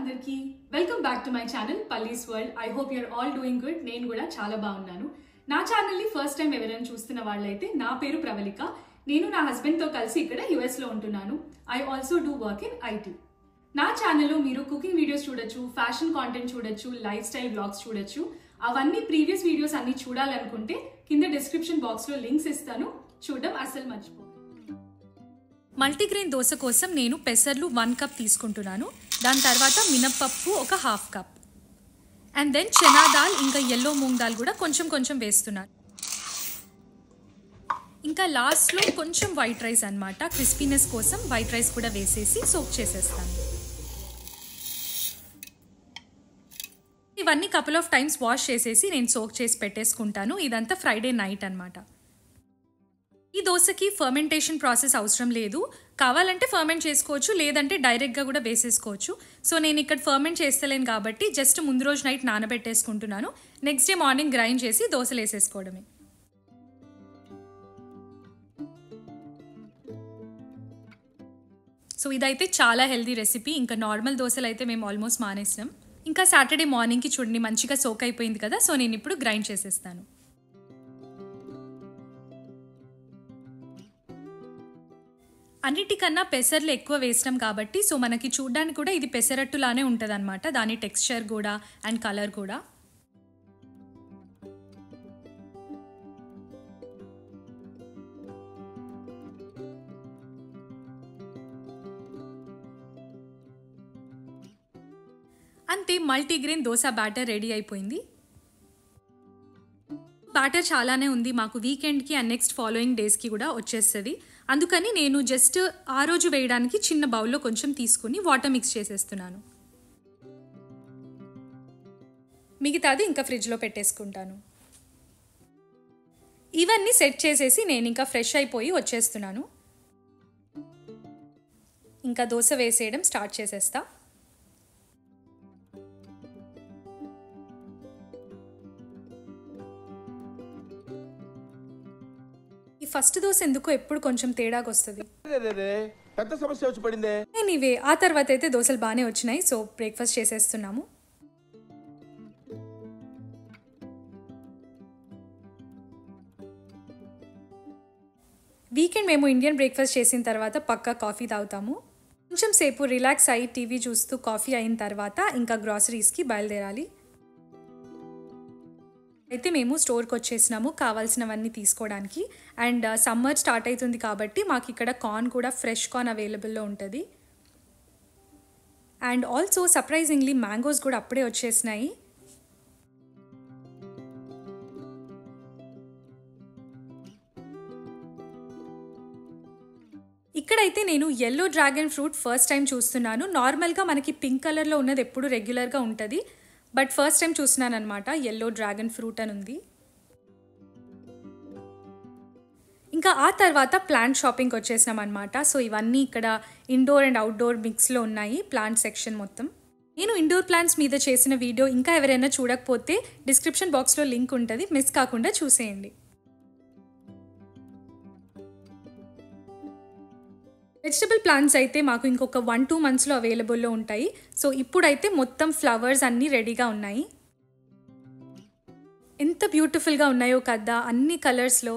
అందరికీ welcome back to my channel Pallis world I hope you're all doing good నేను కూడా చాలా బాగున్నాను నా ఛానల్ని ఫస్ట్ టైం ఎవరైనా చూస్తున్న వాళ్ళైతే నా పేరు ప్రవళిక నేను నా హస్బెండ్తో కలిసి ఇక్కడ యుఎస్లో ఉంటున్నాను I also do work in IT నా ఛానల్లో మీరు కుకింగ్ వీడియోస్ చూడొచ్చు ఫ్యాషన్ కాంటెంట్ చూడొచ్చు లైఫ్ స్టైల్ బ్లాగ్స్ చూడొచ్చు అవన్నీ ప్రీవియస్ వీడియోస్ అన్ని చూడాలనుకుంటే కింద డిస్క్రిప్షన్ బాక్స్లో లింక్స్ ఇస్తాను చూడడం అస్సలు మర్చిపో మల్టీగ్రెయిన్ దోశ కోసం నేను పెసర్లు వన్ కప్ తీసుకుంటున్నాను దాని తర్వాత మినప్పప్పు ఒక half cup and then chana dal ఇంకా ఎల్లో మూంగ్ దాల్ కూడా కొంచెం కొంచెం వేస్తున్నాను ఇంకా లాస్ట్లో కొంచెం వైట్ రైస్ అనమాట క్రిస్పీనెస్ కోసం వైట్ రైస్ కూడా వేసేసి సోక్ చేసేస్తాను ఇవన్నీ కపుల్ ఆఫ్ టైమ్స్ వాష్ చేసేసి నేను సోక్ చేసి పెట్టేసుకుంటాను ఇదంతా ఫ్రైడే నైట్ అనమాట ఈ దోశకి ఫర్మెంటేషన్ ప్రాసెస్ అవసరం లేదు కావాలంటే ఫర్మెంట్ చేసుకోవచ్చు లేదంటే డైరెక్ట్గా కూడా వేసేసుకోవచ్చు సో నేను ఇక్కడ ఫర్మెంట్ చేస్తలేను కాబట్టి జస్ట్ ముందు రోజు నైట్ నానబెట్టేసుకుంటున్నాను నెక్స్ట్ డే మార్నింగ్ గ్రైండ్ చేసి దోశలు వేసేసుకోవడమే సో ఇదైతే చాలా హెల్దీ రెసిపీ ఇంకా నార్మల్ దోశలు అయితే మేము ఆల్మోస్ట్ మానేసినాం ఇంకా సాటర్డే మార్నింగ్కి చూడండి మంచిగా సోక్ అయిపోయింది కదా సో నేను ఇప్పుడు గ్రైండ్ చేసేస్తాను అన్నిటికన్నా పెసర్లు ఎక్కువ వేసినాం కాబట్టి సో మనకి చూడడానికి కూడా ఇది పెసరట్టులానే ఉంటుంది అనమాట దాని టెక్స్చర్ కూడా అండ్ కలర్ కూడా అంతే మల్టీగ్రెయిన్ దోశ బ్యాటర్ రెడీ అయిపోయింది బ్యాటర్ చాలానే ఉంది మాకు వీకెండ్కి అండ్ నెక్స్ట్ ఫాలోయింగ్ డేస్కి కూడా వచ్చేస్తుంది అందుకని నేను జస్ట్ ఆ రోజు వేయడానికి చిన్న బౌల్లో కొంచెం తీసుకుని వాటర్ మిక్స్ చేసేస్తున్నాను మిగతాది ఇంకా ఫ్రిడ్జ్లో పెట్టేసుకుంటాను ఇవన్నీ సెట్ చేసేసి నేను ఇంకా ఫ్రెష్ అయిపోయి వచ్చేస్తున్నాను ఇంకా దోశ వేసేయడం స్టార్ట్ చేసేస్తా ఈ ఫస్ట్ దోశ ఎందుకో ఎప్పుడు కొంచెం తేడాగా వస్తుంది రే పెద్ద సమస్య వచ్చి పడిందే ఎనీవే ఆ తర్వాత అయితే దోశలు బాగానే వచ్చినాయి సో బ్రేక్ఫాస్ట్ చేసేస్తున్నాము వీకెండ్ మేము ఇండియన్ బ్రేక్ఫాస్ట్ చేసిన తర్వాత పక్కా కాఫీ తాగుతాము కొంచెం సేపు రిలాక్స్ అయ్యి టీవీ చూస్తూ కాఫీ అయిన తర్వాత ఇంకా గ్రాసరీస్కి బయలుదేరాలి అయితే మేము స్టోర్కి వచ్చేసినాము కావాల్సినవన్నీ తీసుకోవడానికి అండ్ సమ్మర్ స్టార్ట్ అవుతుంది కాబట్టి మాకు ఇక్కడ కార్న్ కూడా ఫ్రెష్ కార్న్ అవైలబుల్లో ఉంటుంది అండ్ ఆల్సో సర్ప్రైజింగ్లీ మ్యాంగోస్ కూడా అప్పుడే వచ్చేసినాయి ఇక్కడైతే నేను yellow dragon fruit first time చూస్తున్నాను నార్మల్గా మనకి పింక్ కలర్లో ఉన్నది ఎప్పుడు రెగ్యులర్గా ఉంటుంది బట్ ఫస్ట్ టైం చూస్తున్నాను అనమాట ఎల్లో డ్రాగన్ ఫ్రూట్ అని ఉంది ఇంకా ఆ తర్వాత ప్లాంట్ షాపింగ్కి వచ్చేసినాం అనమాట సో ఇవన్నీ ఇక్కడ ఇండోర్ అండ్ అవుట్డోర్ మిక్స్లో ఉన్నాయి ప్లాంట్ సెక్షన్ మొత్తం నేను ఇండోర్ ప్లాంట్స్ మీద చేసిన వీడియో ఇంకా ఎవరైనా చూడకపోతే డిస్క్రిప్షన్ బాక్స్లో లింక్ ఉంటుంది మిస్ కాకుండా చూసేయండి వెజిటబుల్ ప్లాంట్స్ అయితే మాకు ఇంకొక వన్ టూ మంత్స్లో అవైలబుల్లో ఉంటాయి సో ఇప్పుడైతే మొత్తం ఫ్లవర్స్ అన్నీ రెడీగా ఉన్నాయి ఎంత బ్యూటిఫుల్గా ఉన్నాయో కదా అన్ని కలర్స్లో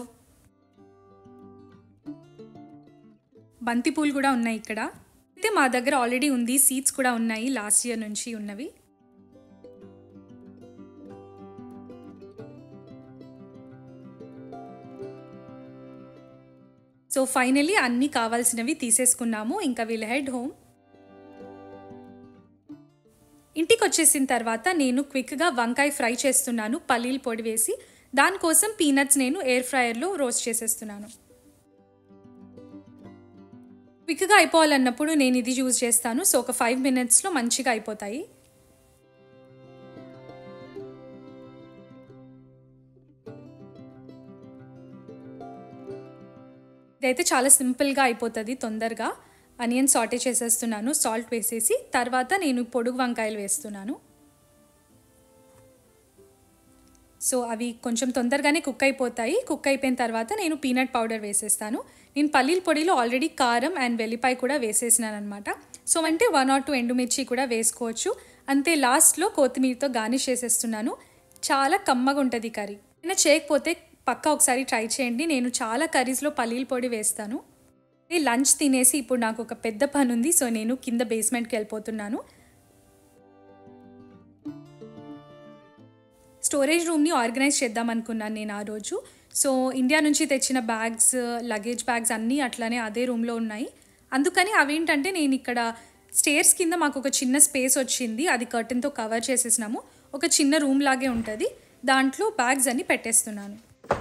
బంతిపూలు కూడా ఉన్నాయి ఇక్కడ అయితే మా దగ్గర ఆల్రెడీ ఉంది సీడ్స్ కూడా ఉన్నాయి లాస్ట్ ఇయర్ నుంచి ఉన్నవి సో ఫైనలీ అన్నీ కావాల్సినవి తీసేసుకున్నాము ఇంకా విల్ హెడ్ హోమ్ ఇంటికి వచ్చేసిన తర్వాత నేను క్విక్గా వంకాయ ఫ్రై చేస్తున్నాను పల్లీలు పొడి వేసి దానికోసం పీనట్స్ నేను ఎయిర్ ఫ్రైయర్లో రోస్ట్ చేసేస్తున్నాను క్విక్గా అయిపోవాలన్నప్పుడు నేను ఇది యూజ్ చేస్తాను సో ఒక ఫైవ్ మినిట్స్లో మంచిగా అయిపోతాయి ఇదైతే చాలా సింపుల్గా అయిపోతుంది తొందరగా అనియన్ సాటే చేసేస్తున్నాను సాల్ట్ వేసేసి తర్వాత నేను పొడుగు వంకాయలు వేస్తున్నాను సో అవి కొంచెం తొందరగానే కుక్ అయిపోతాయి కుక్ అయిపోయిన తర్వాత నేను పీనట్ పౌడర్ వేసేస్తాను నేను పల్లీల పొడిలో ఆల్రెడీ కారం అండ్ వెల్లిపాయ కూడా వేసేసినాను అనమాట సో అంటే వన్ ఆర్ టూ ఎండుమిర్చి కూడా వేసుకోవచ్చు అంతే లాస్ట్లో కొత్తిమీరతో గార్నిష్ చేసేస్తున్నాను చాలా కమ్మగా ఉంటుంది కర్రీ అయినా చేయకపోతే పక్కా ఒకసారి ట్రై చేయండి నేను చాలా కర్రీస్లో పల్లీల పొడి వేస్తాను ఈ లంచ్ తినేసి ఇప్పుడు నాకు ఒక పెద్ద పని ఉంది సో నేను కింద బేస్మెంట్కి వెళ్ళిపోతున్నాను స్టోరేజ్ రూమ్ని ఆర్గనైజ్ చేద్దాం అనుకున్నాను నేను ఆ రోజు సో ఇండియా నుంచి తెచ్చిన బ్యాగ్స్ లగేజ్ బ్యాగ్స్ అన్నీ అట్లానే అదే రూమ్లో ఉన్నాయి అందుకని అవేంటంటే నేను ఇక్కడ స్టేర్స్ కింద మాకు ఒక చిన్న స్పేస్ వచ్చింది అది కర్టన్తో కవర్ చేసేసినాము ఒక చిన్న రూమ్ లాగే ఉంటుంది దాంట్లో బ్యాగ్స్ అన్ని పెట్టేస్తున్నాను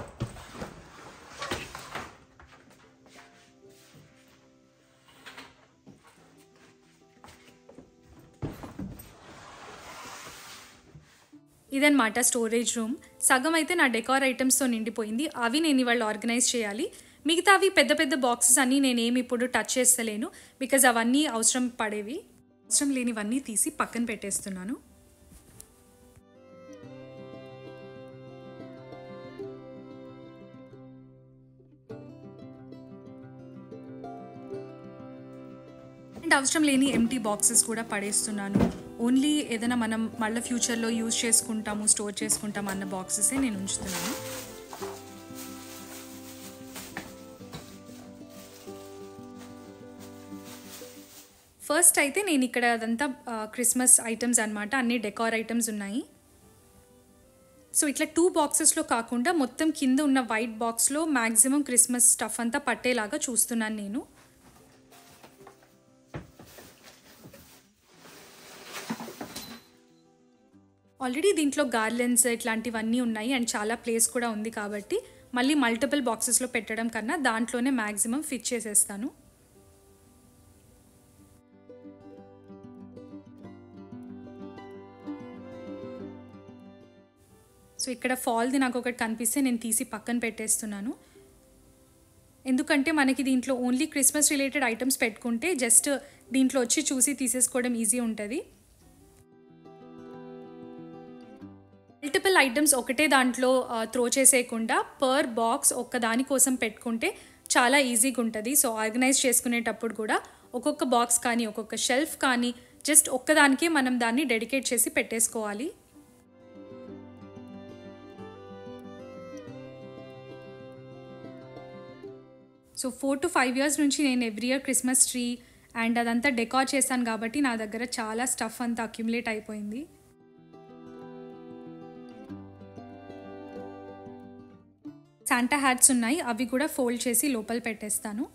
ఇదన్నమాట స్టోరేజ్ రూమ్ సగం అయితే నా డెకార్ ఐటమ్స్తో నిండిపోయింది అవి నేను ఇవాళ ఆర్గనైజ్ చేయాలి మిగతా అవి పెద్ద పెద్ద బాక్సెస్ అన్నీ నేనేమి ఇప్పుడు టచ్ చేస్తలేను బికాజ్ అవన్నీ అవసరం పడేవి అవసరం లేనివన్నీ తీసి పక్కన పెట్టేస్తున్నాను అండ్ అవసరం లేని ఎంటీ బాక్సెస్ కూడా పడేస్తున్నాను ఓన్లీ ఏదైనా మనం మళ్ళీ ఫ్యూచర్లో యూజ్ చేసుకుంటాము స్టోర్ చేసుకుంటాము అన్న బాక్సెసే నేను ఉంచుతున్నాను ఫస్ట్ అయితే నేను ఇక్కడ అదంతా క్రిస్మస్ ఐటమ్స్ అనమాట అన్ని డెకార్ ఐటమ్స్ ఉన్నాయి సో ఇట్లా టూ బాక్సెస్లో కాకుండా మొత్తం కింద ఉన్న వైట్ బాక్స్లో మ్యాక్సిమం క్రిస్మస్ స్టఫ్ అంతా పట్టేలాగా చూస్తున్నాను నేను ఆల్రెడీ దీంట్లో గార్లెన్స్ ఇట్లాంటివన్నీ ఉన్నాయి అండ్ చాలా ప్లేస్ కూడా ఉంది కాబట్టి మళ్ళీ మల్టిపుల్ బాక్సెస్లో పెట్టడం కన్నా దాంట్లోనే మ్యాక్సిమం ఫిట్ చేసేస్తాను సో ఇక్కడ ఫాల్ది నాకు ఒకటి కనిపిస్తే నేను తీసి పక్కన పెట్టేస్తున్నాను ఎందుకంటే మనకి దీంట్లో ఓన్లీ క్రిస్మస్ రిలేటెడ్ ఐటమ్స్ పెట్టుకుంటే జస్ట్ దీంట్లో వచ్చి చూసి తీసేసుకోవడం ఈజీ ఉంటుంది మల్టిపుల్ ఐటమ్స్ ఒకటే దాంట్లో త్రో చేసేయకుండా పర్ బాక్స్ ఒక్క దాని కోసం పెట్టుకుంటే చాలా ఈజీగా ఉంటుంది సో ఆర్గనైజ్ చేసుకునేటప్పుడు కూడా ఒక్కొక్క బాక్స్ కానీ ఒక్కొక్క షెల్ఫ్ కానీ జస్ట్ ఒక్కదానికే మనం దాన్ని డెడికేట్ చేసి పెట్టేసుకోవాలి so four to five years నుంచి నేను every year Christmas tree and అదంతా డెకార్ చేశాను కాబట్టి నా దగ్గర చాలా స్టఫ్ అంతా అక్యుములేట్ అయిపోయింది శాంటా హ్యాట్స్ ఉన్నాయి అవి కూడా ఫోల్డ్ చేసి లోపల పెట్టేస్తాను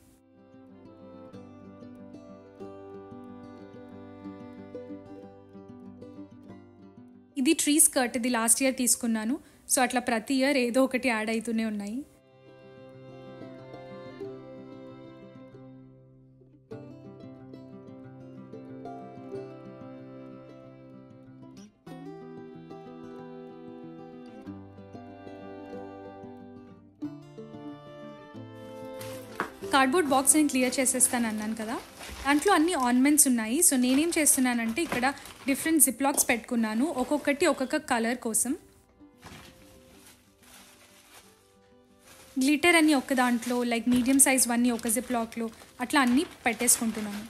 ఇది ట్రీ స్కర్ట్ ఇది లాస్ట్ ఇయర్ తీసుకున్నాను సో అట్లా ప్రతి ఇయర్ ఏదో ఒకటి యాడ్ అవుతూనే ఉన్నాయి కార్డ్బోర్డ్ బాక్స్ నేను క్లియర్ చేసేస్తాను అన్నాను కదా దాంట్లో అన్ని ఆర్నమెంట్స్ ఉన్నాయి సో నేనేం చేస్తున్నానంటే ఇక్కడ డిఫరెంట్ జిప్లాక్స్ పెట్టుకున్నాను ఒక్కొక్కటి ఒక్కొక్క కలర్ కోసం గ్లిటర్ అన్ని ఒక దాంట్లో లైక్ మీడియం సైజ్ అన్నీ ఒక జిప్లాక్లో అట్లా అన్నీ పెట్టేసుకుంటున్నాను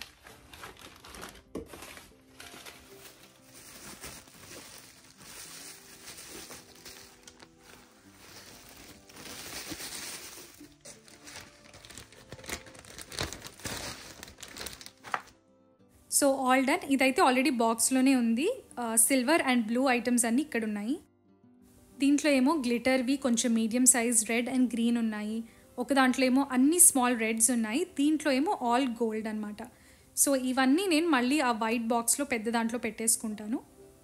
సో ఆల్ డన్ ఇదైతే ఆల్రెడీ బాక్స్లోనే ఉంది సిల్వర్ అండ్ బ్లూ ఐటమ్స్ అన్నీ ఇక్కడ ఉన్నాయి దీంట్లో ఏమో గ్లిటర్వి కొంచెం medium size red and green ఉన్నాయి ఒక దాంట్లో ఏమో అన్ని స్మాల్ రెడ్స్ ఉన్నాయి దీంట్లో ఏమో ఆల్ గోల్డ్ అనమాట సో ఇవన్నీ నేను మళ్ళీ ఆ వైట్ బాక్స్లో పెద్ద దాంట్లో పెట్టేసుకుంటాను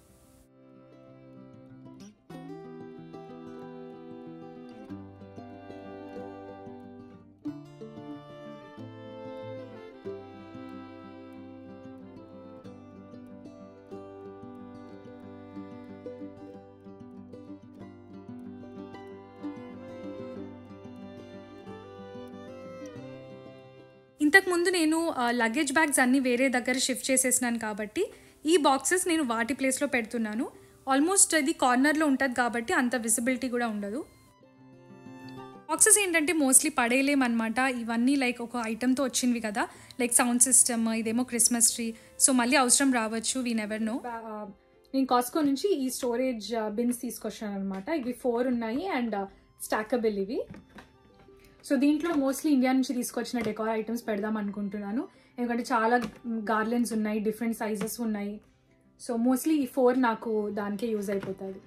ఇంతకుముందు నేను లగేజ్ బ్యాగ్స్ అన్నీ వేరే దగ్గర షిఫ్ట్ చేసేసినాను కాబట్టి ఈ బాక్సెస్ నేను వాటి ప్లేస్లో పెడుతున్నాను ఆల్మోస్ట్ అది కార్నర్లో ఉంటుంది కాబట్టి అంత విజిబిలిటీ కూడా ఉండదు బాక్సెస్ ఏంటంటే మోస్ట్లీ పడేయలేమన్నమాట ఇవన్నీ లైక్ ఒక ఐటెంతో వచ్చినవి కదా లైక్ సౌండ్ సిస్టమ్ ఇదేమో క్రిస్మస్ ట్రీ సో మళ్ళీ అవసరం రావచ్చు వీ నెవర్ నో నేను కాస్కో నుంచి ఈ స్టోరేజ్ బిన్స్ తీసుకొచ్చాను అనమాట ఇవి ఫోర్ ఉన్నాయి అండ్ స్టాకబుల్ ఇవి సో దీంట్లో మోస్ట్లీ ఇండియా నుంచి తీసుకొచ్చిన డెకార్ ఐటమ్స్ పెడదాం అనుకుంటున్నాను ఎందుకంటే చాలా గార్లెన్స్ ఉన్నాయి డిఫరెంట్ సైజెస్ ఉన్నాయి సో మోస్ట్లీ ఈ ఫోర్ నాకు దానికే యూజ్ అయిపోతుంది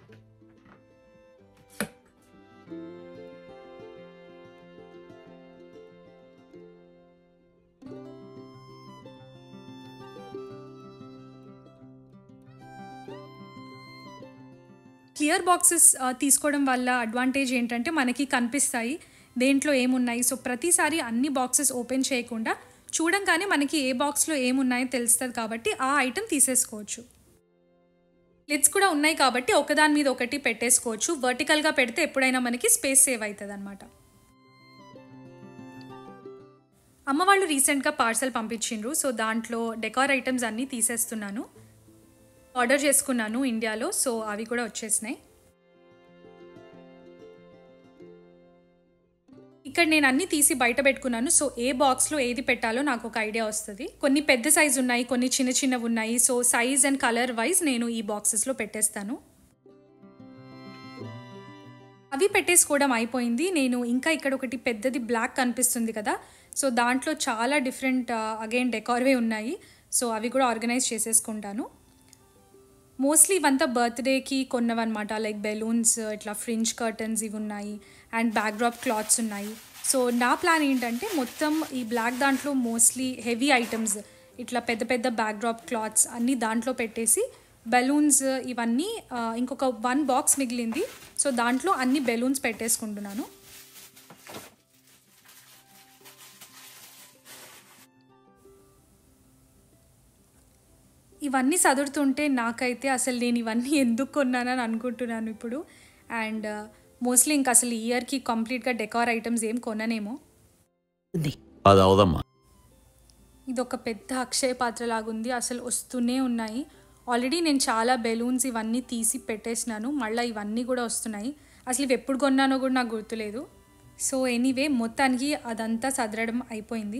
క్లియర్ బాక్సెస్ తీసుకోవడం వల్ల అడ్వాంటేజ్ ఏంటంటే మనకి కనిపిస్తాయి దేంట్లో ఏమున్నాయి సో ప్రతిసారి అన్ని బాక్సెస్ ఓపెన్ చేయకుండా చూడంగానే మనకి ఏ బాక్స్లో ఏమున్నాయో తెలుస్తుంది కాబట్టి ఆ ఐటెం తీసేసుకోవచ్చు లిడ్స్ కూడా ఉన్నాయి కాబట్టి ఒకదాని మీద ఒకటి పెట్టేసుకోవచ్చు వర్టికల్గా పెడితే ఎప్పుడైనా మనకి స్పేస్ సేవ్ అవుతుంది అనమాట అమ్మ వాళ్ళు రీసెంట్గా పార్సల్ పంపించిండ్రు సో దాంట్లో డెకార్ ఐటమ్స్ అన్నీ తీసేస్తున్నాను ఆర్డర్ చేసుకున్నాను ఇండియాలో సో అవి కూడా వచ్చేసినాయి ఇక్కడ నేను అన్ని తీసి బయట పెట్టుకున్నాను సో ఏ బాక్స్లో ఏది పెట్టాలో నాకు ఒక ఐడియా వస్తుంది కొన్ని పెద్ద సైజు ఉన్నాయి కొన్ని చిన్న చిన్నవి ఉన్నాయి so size and colour wise నేను ఈ బాక్సెస్లో పెట్టేస్తాను అవి పెట్టేసుకోవడం అయిపోయింది నేను ఇంకా ఇక్కడ ఒకటి పెద్దది బ్లాక్ కనిపిస్తుంది కదా సో దాంట్లో చాలా డిఫరెంట్ అగైన్ డెకార్వే ఉన్నాయి సో అవి కూడా ఆర్గనైజ్ చేసేసుకుంటాను మోస్ట్లీ ఇవంతా బర్త్డేకి కొన్నవన్నమాట లైక్ బెలూన్స్ ఇట్లా ఫ్రింజ్ కర్టన్స్ ఇవి ఉన్నాయి అండ్ బ్యాక్డ్రాప్ క్లాత్స్ ఉన్నాయి సో నా ప్లాన్ ఏంటంటే మొత్తం ఈ బ్లాక్ దాంట్లో మోస్ట్లీ హెవీ ఐటమ్స్ ఇట్లా పెద్ద పెద్ద బ్యాక్డ్రాప్ క్లాత్స్ అన్నీ దాంట్లో పెట్టేసి బెలూన్స్ ఇవన్నీ ఆ, ఇంకొక వన్ బాక్స్ మిగిలింది సో దాంట్లో అన్ని బెలూన్స్ పెట్టేసుకుంటున్నాను ఇవన్నీ చదువుతుంటే నాకైతే అసలు నేను ఇవన్నీ ఎందుకు కొన్నానని అనుకుంటున్నాను ఇప్పుడు అండ్ మోస్ట్లీ ఇంకా అసలు ఈ ఇయర్కి కంప్లీట్గా డెకార్ ఐటమ్స్ ఏం కొననేమో అది అవదమ్మా ఇది ఒక పెద్ద అక్షయ పాత్ర లాగుంది అసలు వస్తూనే ఉన్నాయి ఆల్రెడీ నేను చాలా బెలూన్స్ ఇవన్నీ తీసి పెట్టేసినాను మళ్ళీ ఇవన్నీ కూడా వస్తున్నాయి అసలు ఇవి ఎప్పుడు కొన్నానో కూడా నాకు గుర్తులేదు సో ఎనీవే మొత్తానికి అదంతా సదరడం అయిపోయింది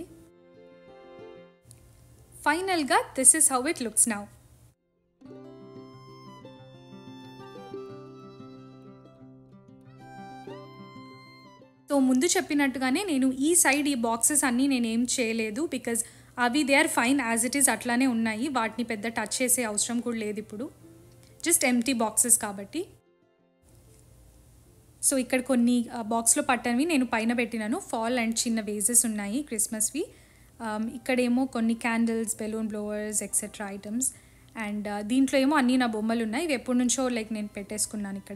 ఫైనల్గా this is how it looks now so ముందు చెప్పినట్టుగానే నేను ఈ సైడ్ ఈ బాక్సెస్ అన్నీ నేను ఏం చేయలేదు బికాజ్ అవి they are fine as it is అట్లానే ఉన్నాయి వాటిని పెద్ద టచ్ చేసే అవసరం కూడా లేదు ఇప్పుడు జస్ట్ ఎంటీ బాక్సెస్ కాబట్టి సో ఇక్కడ కొన్ని బాక్స్లో పట్టనివి నేను పైన పెట్టినాను ఫాల్ అండ్ చిన్న వేజెస్ ఉన్నాయి క్రిస్మస్వి Um, ఇక్కడేమో కొన్ని candles balloon blowers etcetera items and దీంట్లో ఏమో అన్నీ నా బొమ్మలు ఉన్నాయి ఇవి ఎప్పటి నుంచో లైక్ నేను పెట్టేసుకున్నాను ఇక్కడ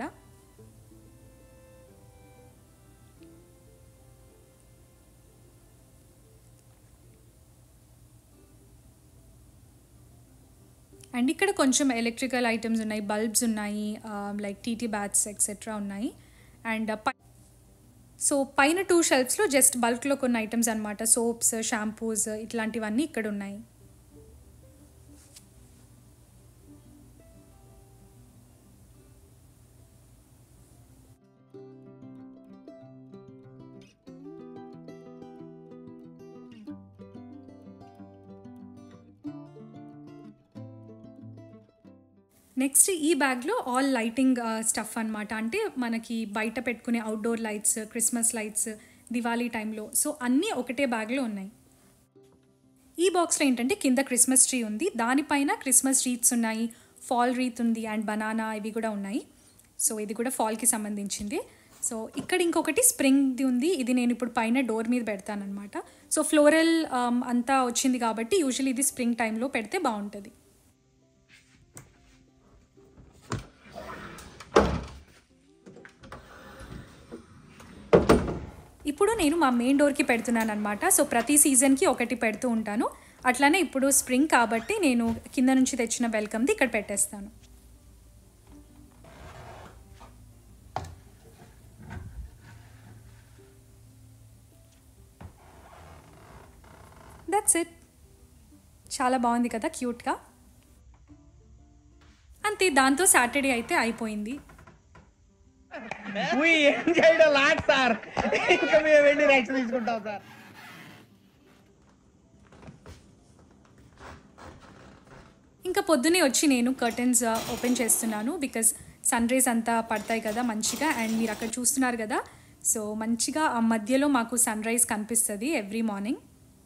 అండ్ ఇక్కడ కొంచెం ఎలక్ట్రికల్ ఐటమ్స్ ఉన్నాయి బల్బ్స్ ఉన్నాయి లైక్ టీటీ బ్యాట్స్ ఎక్సెట్రా ఉన్నాయి అండ్ సో పైన టూ షెల్ఫ్స్లో జస్ట్ బల్క్లో కొన్ని ఐటమ్స్ అనమాట సోప్స్ షాంపూస్ ఇట్లాంటివన్నీ ఇక్కడ ఉన్నాయి నెక్స్ట్ ఈ బ్యాగ్లో ఆల్ లైటింగ్ స్టఫ్ అనమాట అంటే మనకి బయట పెట్టుకునే outdoor lights Christmas lights Diwali టైంలో సో అన్నీ ఒకటే బ్యాగ్లో ఉన్నాయి ఈ బాక్స్లో ఏంటంటే కింద క్రిస్మస్ ట్రీ ఉంది దానిపైన క్రిస్మస్ రీత్స్ ఉన్నాయి ఫాల్ రీత్ ఉంది అండ్ బనానా ఇవి కూడా ఉన్నాయి సో ఇది కూడా ఫాల్కి సంబంధించింది సో ఇక్కడ ఇంకొకటి స్ప్రింగ్ది ఉంది ఇది నేను ఇప్పుడు పైన డోర్ మీద పెడతానమాట సో ఫ్లోరల్ అంతా వచ్చింది కాబట్టి యూజువల్లీ ఇది స్ప్రింగ్ టైంలో పెడితే బాగుంటుంది ఇప్పుడు నేను మా మెయిన్ డోర్కి పెడుతున్నాను అనమాట సో ప్రతి సీజన్కి ఒకటి పెడుతూ ఉంటాను అట్లానే ఇప్పుడు స్ప్రింగ్ కాబట్టి నేను కింద నుంచి తెచ్చిన వెల్కమ్ది ఇక్కడ పెట్టేస్తాను దట్స్ ఇట్ చాలా బాగుంది కదా క్యూట్గా అంతే దాంతో సాటర్డే అయితే అయిపోయింది ఏం చేయడం లాట్ సార్ ఇంకా మేము వెళ్ళి రెక్స్ తీసుకుంటాం సార్ ఇంకా పొద్దునే వచ్చి నేను కర్టన్స్ ఓపెన్ చేస్తున్నాను బికాజ్ సన్ రేస్ అంతా పడతాయి కదా మంచిగా అండ్ మీరు అక్కడ చూస్తున్నారు కదా సో మంచిగా ఆ మధ్యలో మాకు సన్ రైజ్ కనిపిస్తుంది ఎవ్రీ మార్నింగ్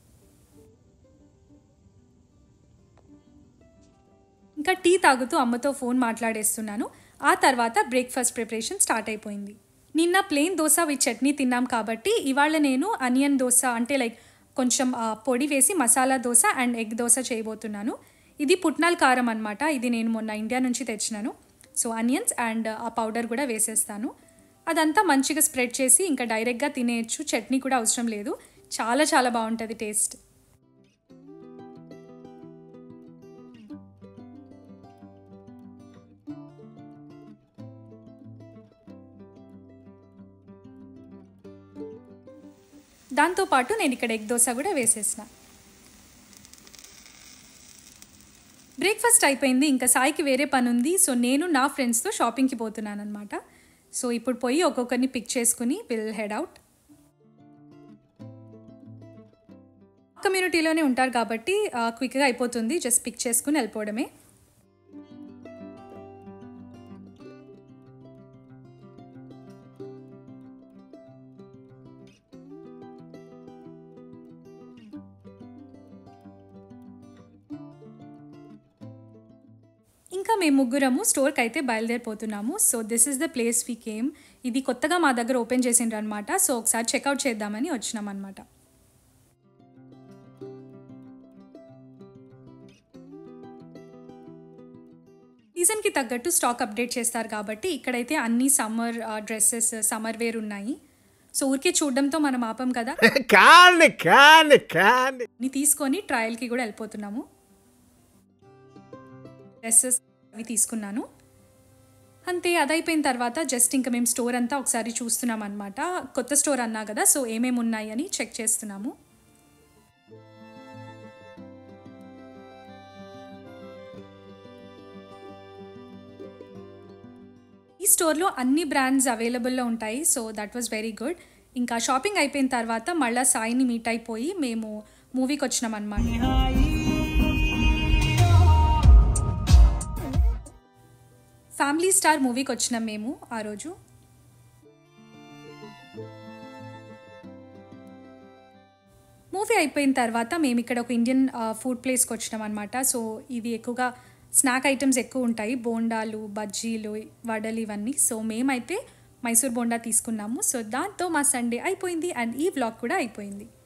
ఇంకా టీ తాగుతూ అమ్మతో ఫోన్ మాట్లాడేస్తున్నాను ఆ తర్వాత బ్రేక్ఫాస్ట్ ప్రిపరేషన్ స్టార్ట్ అయిపోయింది నిన్న ప్లెయిన్ దోశ విత్ చట్నీ తిన్నాం కాబట్టి ఇవాళ నేను అనియన్ దోశ అంటే లైక్ కొంచెం ఆ, పొడి వేసి మసాలా దోశ అండ్ ఎగ్ దోశ చేయబోతున్నాను ఇది పుట్నాల్ కారం అనమాట ఇది నేను మొన్న ఇండియా నుంచి తెచ్చినాను సో అనియన్స్ అండ్ ఆ పౌడర్ కూడా వేసేస్తాను అదంతా మంచిగా స్ప్రెడ్ చేసి ఇంకా డైరెక్ట్గా తినేయచ్చు చట్నీ కూడా అవసరం లేదు చాలా చాలా బాగుంటుంది టేస్ట్ దాంతోపాటు నేను ఇక్కడ ఎగ్ దోశ కూడా వేసేసిన బ్రేక్ఫాస్ట్ అయిపోయింది ఇంకా సాయికి వేరే పని ఉంది సో నేను నా ఫ్రెండ్స్తో షాపింగ్కి పోతున్నాను అనమాట సో ఇప్పుడు పోయి ఒక్కొక్కరిని పిక్ చేసుకుని విల్ హెడ్ అవుట్ కమ్యూనిటీలోనే ఉంటారు కాబట్టి క్విక్గా అయిపోతుంది జస్ట్ పిక్ చేసుకుని వెళ్ళిపోవడమే ఇంకా మేము ముగ్గురము స్టోర్కి అయితే బయలుదేరిపోతున్నాము so this is the place we came ఇది కొత్తగా మా దగ్గర ఓపెన్ చేసిండ్రు అనమాట సో ఒకసారి చెక్అవుట్ చేద్దామని వచ్చినాం అనమాట సీజన్కి తగ్గట్టు స్టాక్ అప్డేట్ చేస్తారు కాబట్టి ఇక్కడైతే అన్ని సమ్మర్ డ్రెస్సెస్ సమ్మర్ వేర్ ఉన్నాయి సో ఊరికే చూడడంతో మనం ఆపం కదా కాండి కాండి కాండి ని తీసుకొని ట్రయల్కి కూడా వెళ్ళిపోతున్నాము డ్రెస్సెస్ అవి తీసుకున్నాను అంతే అదైపోయిన తర్వాత జస్ట్ ఇంకా మేము స్టోర్ అంతా ఒకసారి చూస్తున్నాం అనమాట కొత్త స్టోర్ అన్నా కదా సో ఏమేమి ఉన్నాయి అని చెక్ చేస్తున్నాము ఈ స్టోర్లో అన్ని బ్రాండ్స్ అవైలబుల్లో ఉంటాయి so that was very good ఇంకా షాపింగ్ అయిపోయిన తర్వాత మళ్ళీ సాయిని మీట్ అయిపోయి మేము మూవీకి వచ్చినాం అనమాట ఫ్యామిలీ స్టార్ మూవీకి వచ్చినాం మేము ఆ రోజు మూవీ అయిపోయిన తర్వాత మేము ఇక్కడ ఒక ఇండియన్ ఫుడ్ ప్లేస్కి వచ్చినాం అనమాట సో ఇది ఎక్కువగా స్నాక్ ఐటమ్స్ ఎక్కువ ఉంటాయి బోండాలు బజ్జీలు వడలు ఇవన్నీ సో మేమైతే మైసూర్ బోండా తీసుకున్నాము సో దాంతో మా సండే అయిపోయింది అండ్ ఈ వ్లాగ్ కూడా అయిపోయింది